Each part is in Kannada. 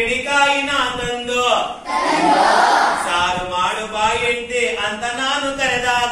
ಏಣಿಕಾಯಿನ ತಂದು ಸಾರು ಮಾಡು ಬಾಯಂತೆ ಅಂತ ನಾನು ಕರೆದಾಗ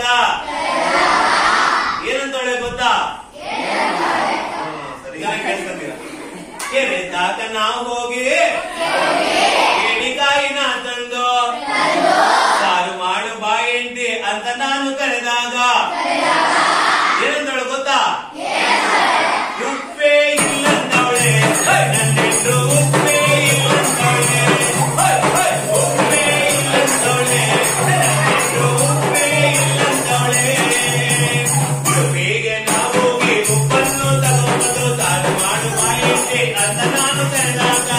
ಏನಂತವಳೆ ಗೊತ್ತಾ ಹ್ಮ್, ಸರಿಯಾಗಿ ಕೇಳ್ಕೊಂತೀರ ಕೆರೆದಾಗ ನಾವು ಹೋಗಿ ಏಣಿಕಾಯಿನ ತಂದು ಸಾರು ಮಾಡು ಬಾಯಂತೆ ಅಂತ ನಾನು ಕರೆದಾಗ ಏನಂತವಳೆ ಗೊತ್ತಾ ಉಪ್ಪೇ ಇಲ್ಲಂದವಳೆ ನನ್ನೆಂದು ಉಪ್ಪೇ ಇಲ್ಲಂದವಳೆ ಉಪ್ಪೇ ಇಲ್ಲಂದವಳೆ ನನ್ನೆಂದು ಉಪ್ಪೇ ಇಲ್ಲಂದವಳೆ ಉಡುಪಿಗೆ ನಾವು ಹೋಗಿ ಉಪ್ಪನ್ನು ತಗೊಂಡು ಸಾರು ಮಾಡು ಬಾಯಿದ್ದೆ ಅಂತ ನಾನು ಕರೆದಾಗ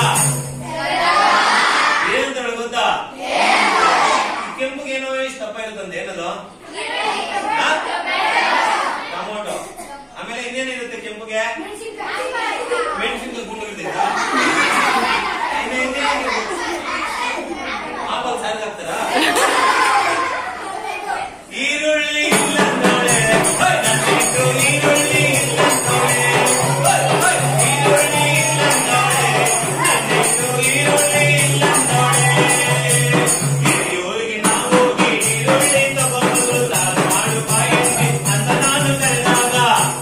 ಏನಂತವಳೆ ಗೊತ್ತಾ ಕೆಂಪುಗೆ ಏನೋ ಇಷ್ಟು ತಪ್ಪ ಇರುತ್ತಂತೆ ಏನದು ಹಾ? ಟೊಮೊಟೊ ಆಮೇಲೆ ಇನ್ನೇನಿರುತ್ತೆ ಕೆಂಪುಗೆ ಮೆಣಸಿನ ಗುಂಡು ಇರ್ತೈತಾ ಇನ್ನು ಇನ್ನೇನಿರುತ್ತೆ? ಆಪಲ್ ಸಾರಿಗೆ ಹಾಕ್ತಾರಾ ಈರುಳ್ಳಿ ಇಲ್ಲಂದವಳೆ ನನ್ನಿಂದು ಈರುಳ್ಳಿ ಇಲ್ಲಂದವಳೆ ಈರುಳ್ಳಿ ಇಲ್ಲಂದವಳೆ ನನ್ನಿಂದು ಈರುಳ್ಳಿ ಇಲ್ಲಂದವಳೆ ಹಿರಿಯೂರಿಗೆ ನಾವು ಹೋಗಿ ಈರುಳ್ಳಿ ತಗೊಂಡು ಸಾರು ಮಾಡು ಬಾಯಿಗೆ ಅಂತ ನಾನು ಕರೆದಾಗ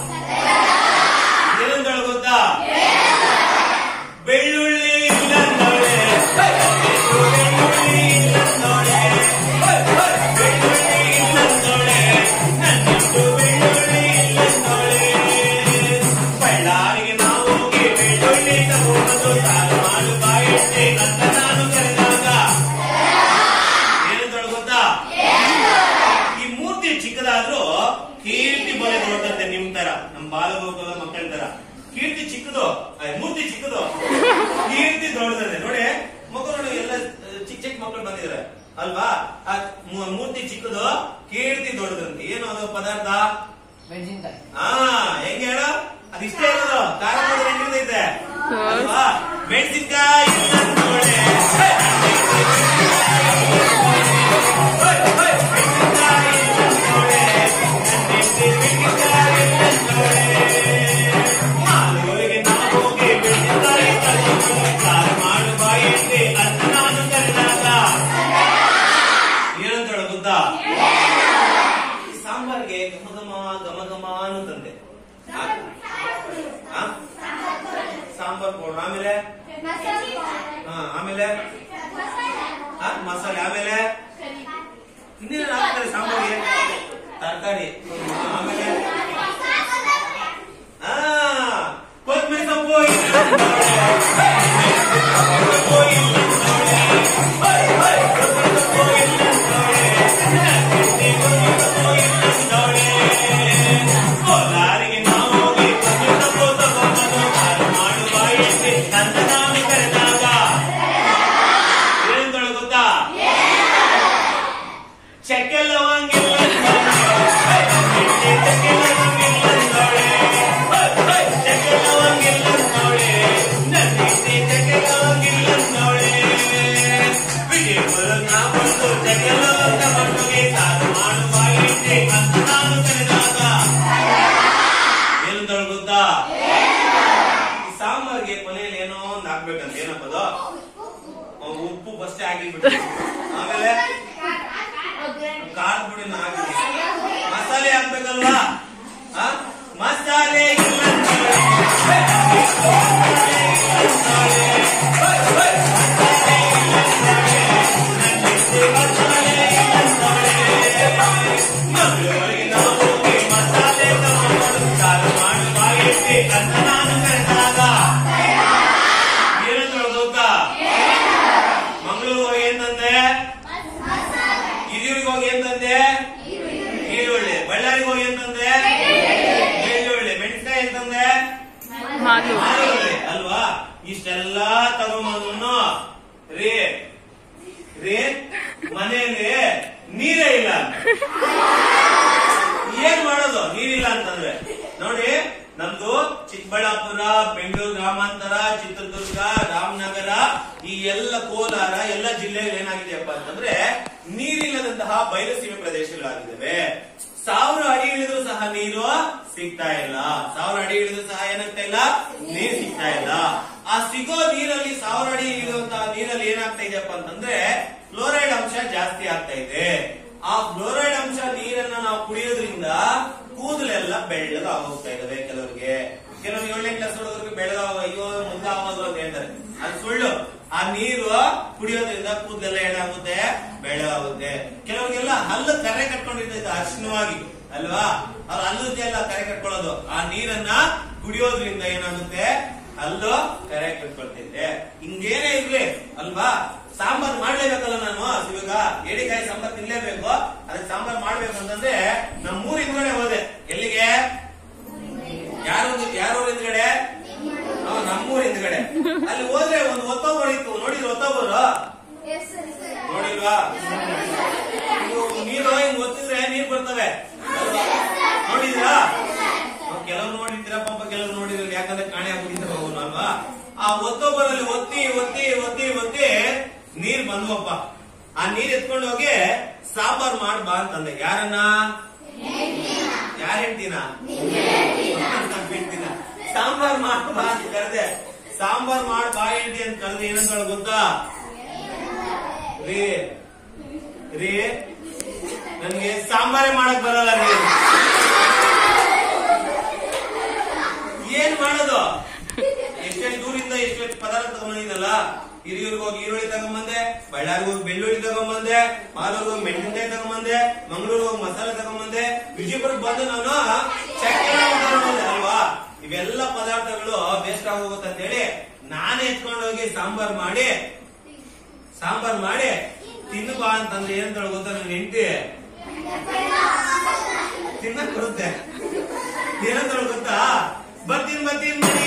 ಏನಂದಳು ಗೊತ್ತಾ ಬೆಳ್ಳುಳ್ಳಿ ಇಲ್ಲಂದವಳೆ ಬೆಳ್ಳುಳ್ಳಿ ಇಲ್ಲಂದವಳೆ ಬೆಳ್ಳುಳ್ಳಿ ಇಲ್ಲಂದವಳೆ ನನ್ನಿಂದು ಬೆಳ್ಳುಳ್ಳಿ ಇಲ್ಲಂದವಳೆ ಬಳ್ಳಾರಿಗೆ ನಾವು ಹೋಗಿ ಬೆಳ್ಳುಳ್ಳಿ ತಗೊಂಡು ಸಾರು ಮಾಡು ಬಾಯಿಗೆ ಅಂತ ನಾನು ಕರೆದಾಗ ಏನಂತಳು ಗೊತ್ತಾ ಈ ಮೂರ್ತಿ ಚಿಕ್ಕದಾದ್ರೂ ಕೀರ್ತಿ ಬಲೆ ದೊಡ್ಡದಂತೆ ನಿಮ್ ತರ ನಮ್ ಬಾಲಗೋಕುಲ ಮಕ್ಕಳ ತರ ಕೀರ್ತಿ ಚಿಕ್ಕದು ಅಯ್ಯ, ಮೂರ್ತಿ ಚಿಕ್ಕದು ಕೀರ್ತಿ ದೊಡ್ಡದಂತೆ ನೋಡಿ ಮಕ್ಕಳು ನೋಡಿ ಎಲ್ಲ ಅಹ್, ಚಿಕ್ಕ ಚಿಕ್ಕ ಮಕ್ಕಳು ಬಂದಿದ್ದಾರೆ ಅಲ್ವಾ ಆ ಮೂ- ಮೂರ್ತಿ ಚಿಕ್ಕದು ಕೀರ್ತಿ ದೊಡ್ಡದಂತೆ ಏನು ಅದು ಪದಾರ್ಥ ಮೆಣಸಿನ್ಕಾಯಿ ಹಾ ಹೆಂಗ ಹೇಳ ಅದಿಷ್ಟೇ ಇರೋದು ಖಾರ ನೋಡಿದ್ರೆ ಹೆಂಗಿರ್ತೈತೆ ಅಲ್ವಾ ಮೆಣಸಿನ್ಕಾಯಿ ಇಲ್ಲಂದೋಳೆ. ಹೇ, ಹೇ, ಹೇ, ಮೆಣಸಿನ್ಕಾಯಿ ಇಲ್ಲಂದೋಳೆ. ಮೆಣಸಿನ್ಕಾಯಿ ಇಲ್ಲಂದೋಳೆ. ಮಾಲೂರಿಗೆ ನಾವು ಹೋಗಿ ಮೆಣಸಿನ್ಕಾಯಿ ತಗೊಂಡು ಸಾರು ಮಾಡು ಬಾಯಿಗೆ ಅಂತ ನಾನು ಕರೆದಾಗ ಏನಂತೇಳ ಗೊತ್ತಾ ಈ ಸಾಂಬಾರ್ಗೆ ಘಮ ಘಮ ಘಮ ಘಮ ಅನ್ನುತ್ತಂತೆ ಆ? ಸಾಂಬಾರ್ ಪೌಡರ್ ಆಮೇಲೆ ಹಾ ಆಮೇಲೆ ಆ, ಮಸಾಲೆ ಆಮೇಲೆ ಇನ್ನೇನು ಹಾಕ್ತಾರೆ ಸಾಂಬಾರಿಗೆ ತರಕಾರಿ ಆಮೇಲೆ ಆ ಕೊತ್ತಂಬರಿ ಸೊಪ್ಪು ಇಲ್ಲಂದವಳೆ. ಸೊಪ್ಪು ಇಲ್ಲಂದವಳೆ. ಹೈ, ಹೈ, ಕೊತ್ತಂಬರಿ ಸೊಪ್ಪು ಇಲ್ಲಂದವಳೆ. ಕೊತ್ತಂಬರಿ ಸೊಪ್ಪು ಇಲ್ಲಂದವಳೆ. ಕೋಲಾರಿಗೆ ನಾವು ಹೋಗಿ ಕೊತ್ತಂಬರಿ ಸೊಪ್ಪು ತಗೊಂಡು ಸಾರು ಮಾಡು ಬಾಯಿಗೆ ಅಂತ ನಾನು ಕರೆದಾಗ ಏನಂತಳು ಗೊತ್ತಾ ಚಕ್ಕೆ ಲವಂಗಿಲ್ಲ ಚಕ್ಕೆ ಲವಂಗಿಲ್ಲ ಚಕ್ಕೆ ಲವಂಗಿಲ್ಲ ನನ್ನಿಂದೆ ಚಕ್ಕೆ ಲವಂಗಿಲ್ಲ ವಿಜಯಪುರ ನಾ ಬಂದು ಚಕ್ಕೆ ಲವಂಗ ಮಣ್ಣುಗೆ ಸಾರು ಮಾಡು ಬಾಯಿಗೆ ಅಂತ ನಾನು ಕರೆದಾಗ ಏನಂತಳು ಗೊತ್ತಾ ಈ ಸಾಂಬಾರ್ಗೆ ಕೊನೆಯಲ್ಲಿ ಏನೋ ಒಂದು ಹಾಕ್ಬೇಕಂತ ಏನಪ್ಪದು ಅವ್ನು ಉಪ್ಪು ಫಸ್ಟ್ ಹಾಕಿಬಿಟ್ಟು ಆಮೇಲೆ ಖಾರದ ಪುಡಿನ ಹಾಕಿ ಮಸಾಲೆ ಹಾಕ್ಬೇಕಲ್ವಾ ಆ? ಮಸಾಲೆ ಇಲ್ಲ ಅಂತಾಳೆ. ಹೇ, ಮಸಾಲೆ ಇಲ್ಲ ಅಂತಾಳೆ. ಹೇ, ಹೇ, ಮಸಾಲೆ ಇಲ್ಲ ಅಂತಾಳೆ. ನನ್ನಿಂದೆ ಮಸಾಲೆ ಇಲ್ಲ ಅಂತಾಳೆ. ಮಂಗಳೂರಿಗೆ ನಾವು ಹೋಗಿ ಮಸಾಲೆ ತಗೊಂಡು ಸಾರು ಮಾಡು ಬಾಯಿಗೆ ಅಂತ ನಾನು ಕರೆದಾಗ ಏನಂತಳು ಗೊತ್ತಾ ಮಂಗಳೂರು ಹೋಗಿ ಏನಂದೆ ಹಿರಿಯೂರಿಗೆ ಹೋಗಿ ಏನಂದೆ ಈರುಳ್ಳಿ ಬಳ್ಳಾರಿಗೆ ಹೋಗಿ ಏನಂದೆ ಬೆಳ್ಳುಳ್ಳಿ ಮೆಣಸಿನಕಾಯಿ ಎಂತಂದೆ ಮಾರುಳ್ಳಿ ಅಲ್ವಾ ಇಷ್ಟೆಲ್ಲ ತಗೊಂಬಂದು ರೀ ರೀ ಮನೆಯಲ್ಲಿ ನೀರೇ ಇಲ್ಲ ಅಂತ. ಏನ್ ಮಾಡೋದು ನೀರಿಲ್ಲ ಅಂತಂದ್ರೆ ನೋಡಿ ನಮ್ದು ಚಿಕ್ಕಬಳ್ಳಾಪುರ ಬೆಂಗಳೂರು ಗ್ರಾಮಾಂತರ ಚಿತ್ರದುರ್ಗ ರಾಮನಗರ ಈ ಎಲ್ಲ ಕೋಲಾರ ಎಲ್ಲ ಜಿಲ್ಲೆಗಳು ಏನಾಗಿದೆಯಪ್ಪ ಅಂತಂದ್ರೆ ನೀರಿಲ್ಲದಂತಹ ಬಯಲುಸೀಮೆ ಪ್ರದೇಶಗಳಾಗಿದ್ದಾವೆ ಸಾವಿರ ಅಡಿ ಇಳಿದ್ರು ಸಹ ನೀರು ಸಿಗ್ತಾ ಇಲ್ಲ ಸಾವಿರ ಅಡಿ ಇಳಿದ್ರು ಸಹ ಏನಾಗ್ತಾ ಇಲ್ಲ ನೀರು ಸಿಗ್ತಾ ಇಲ್ಲ ಆ ಸಿಗೋ ನೀರಲ್ಲಿ ಸಾವಿರ ಅಡಿ ಇಳಿಯುವಂತಹ ಅಂತಂದ್ರೆ ಫ್ಲೋರೈಡ್ ಅಂಶ ಜಾಸ್ತಿ ಆಗ್ತಾ ಇದೆ ಆ ಫ್ಲೋರೈಡ್ ಅಂಶ ನೀರನ್ನ ನಾವು ಕುಡಿಯೋದ್ರಿಂದ ಕೂದಲೆಲ್ಲ ಬೆಳ್ಳಗ ಹೋಗ್ತಾ ಇದಾವೆ ಕೆಲವರಿಗೆ ಕೆಲವರು ಏಳನೇ ಕ್ಲಾಸ್ ಹುಡುಗರಿಗೆ ಬೆಳಗಾವ ಅಯ್ಯೋ ಮುಂದೆ ಆಗೋದು ಅಂತ ಹೇಳ್ತಾರೆ ಅದು ಸುಳ್ಳು ಆ ನೀರು ಕುಡಿಯೋದ್ರಿಂದ ಕೂದಲೆಲ್ಲ ಏನಾಗುತ್ತೆ ಬೆಳ್ಳಗಾಗುತ್ತೆ ಕೆಲವರಿಗೆಲ್ಲ ಹಲ್ಲು ಕರೆ ಕಟ್ಕೊಂಡಿರ್ತೈತೆ ಅರ್ಶನವಾಗಿ ಅಲ್ವಾ ಅವ್ರ ಹಲ್ಲುದೆಲ್ಲ ಕರೆ ಕಟ್ಕೊಳ್ಳೋದು ಆ ನೀರನ್ನ ಕುಡಿಯೋದ್ರಿಂದ ಏನಾಗುತ್ತೆ ಹಲ್ಲು ಕರೆ ಕಟ್ಕೊಳ್ತೈತೆ ಹಿಂಗೇನೇ ಇರ್ಲಿ ಅಲ್ವಾ ಸಾಂಬಾರ್ ಮಾಡ್ಲೇಬೇಕಲ್ಲ ನಾನು ಇವಾಗ ಏಡಿಕಾಯಿ ಸಾಂಬಾರ್ ತಿನ್ಲೇಬೇಕು ಅದಕ್ಕೆ ಸಾಂಬಾರ್ ಮಾಡ್ಬೇಕು ಅಂತಂದ್ರೆ ನಮ್ಮ ಮೂರ್ ಹಿಂದ್ಗಡೆ ಹೋದೆ ಎಲ್ಲಿಗೆ ಯಾರು ಯಾರು ಹಿಂದ್ಗಡೆ ಹಾ, ನಮ್ಮೂರ್ ಹಿಂದ್ಗಡೆ ಅಲ್ಲಿ ಹೋದ್ರೆ ಒಂದು ಒತ್ತೊಬ್ಬರು ಇತ್ತು ನೋಡಿದ್ರು ಒತ್ತೊಬ್ಬರು ನೋಡಿಲ್ವಾ ಇವು ನೀರು ಹಿಂಗ್ ಒತ್ತಿದ್ರೆ ನೀರ್ ಬರ್ತವೆ ನೋಡಿದ್ರಾ ಕೆಲವ್ರು ನೋಡಿದ್ದೀರಾ ಪಾಪ ಕೆಲವ್ರು ನೋಡಿದ್ರು ಯಾಕಂದ್ರೆ ಕಾಣೆ ಆಗ್ಬಿಟ್ಟಿದ್ರೆ ಅವನು ಅಲ್ವಾ ಆ ಒತ್ತೊಬ್ಬರಲ್ಲಿ ಒತ್ತಿ ಒತ್ತಿ ಒತ್ತಿ ಒತ್ತಿ ನೀರ್ ಬಂದ್ವಪ್ಪ ಆ ನೀರ್ ಎತ್ಕೊಂಡು ಹೋಗಿ ಸಾಂಬಾರ್ ಮಾಡ್ ಬಾ ಅಂತಂದೆ ಯಾರನ್ನ ಯಾರ ಹೆಂಡ್ತಿನ ಹೆಂಡ್ತಿನ ಸಾಂಬಾರ್ ಮಾಡ್ ಬಾ ಅಂತ ಕರೆದೆ ಸಾಂಬಾರ್ ಮಾಡ್ ಬಾ ಹೆಂಡ್ತಿ ಅಂತ ಕರೆದ್ರೆ ಏನಂತ ಗೊತ್ತಾ ರೀ ರೀ ನನ್ಗೆ ಸಾಂಬಾರೇ ಮಾಡಕ್ ಬರಲ್ಲ ರೀ ಏನ್ ಮಾಡೋದು ಎಷ್ಟೆಷ್ಟು ದೂರಿಂದ ಎಷ್ಟೆಷ್ಟು ಪದಾರ್ಥ ತಗೊಂಡಿದ್ದಲ್ಲ ಹಿರಿಯೂರಿಗೆ ಹೋಗಿ ಈರುಳ್ಳಿ ತಗೊಂಬಂದೆ ಬಳ್ಳಾರಿಗೆ ಹೋಗಿ ಬೆಳ್ಳುಳ್ಳಿ ತಗೊಂಬಂದೆ ಮಾಲೂರಿಗೆ ಹೋಗಿ ಮೆಣಸಿನಕಾಯಿ ತಗೊಂಬಂದೆ ಮಂಗಳೂರಿಗೆ ಹೋಗಿ ಮಸಾಲೆ ತಗೊಂಬಂದೆ ವಿಜಯಪುರಕ್ಕೆ ಬಂದು ನಾನು ಚಕ್ಕೆ ತಗೊಂಬಂದೆ ಅಲ್ವಾ ಇವೆಲ್ಲ ಪದಾರ್ಥಗಳು ವೇಸ್ಟ್ ಆಗೋಗುತ್ತೆ ಅಂತ ಹೇಳಿ ನಾನೇ ಎತ್ಕೊಂಡು ಹೋಗಿ ಸಾಂಬಾರ್ ಮಾಡಿ ಸಾಂಬಾರ್ ಮಾಡಿ ತಿನ್ನು ಬಾ ಅಂತಂದ್ರೆ ಏನಂತ ಗೊತ್ತಾ ನನ್ ಹೆಂಡತಿ ತಿನ್ನಕ್ ಬರುತ್ತೆ ಏನಂತ ಗೊತ್ತಾ ಬರ್ತೀನಿ ಬರ್ತೀನಿ ಮಣಿ